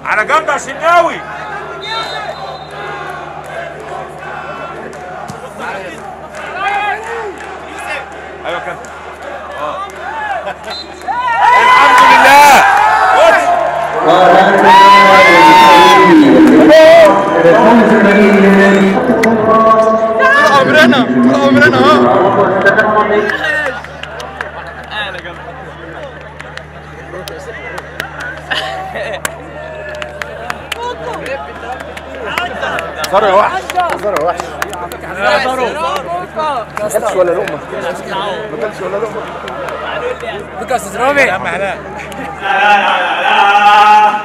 على جنب يا شناوي ايوه كده اه الحمد لله طول عمرنا طول عمرنا اهو صار يا وحش صار وحش ما كلش ولا لقمه ما كلش ولا لقمه بك يا استاذ رامي يا عم هلا لا لا لا لا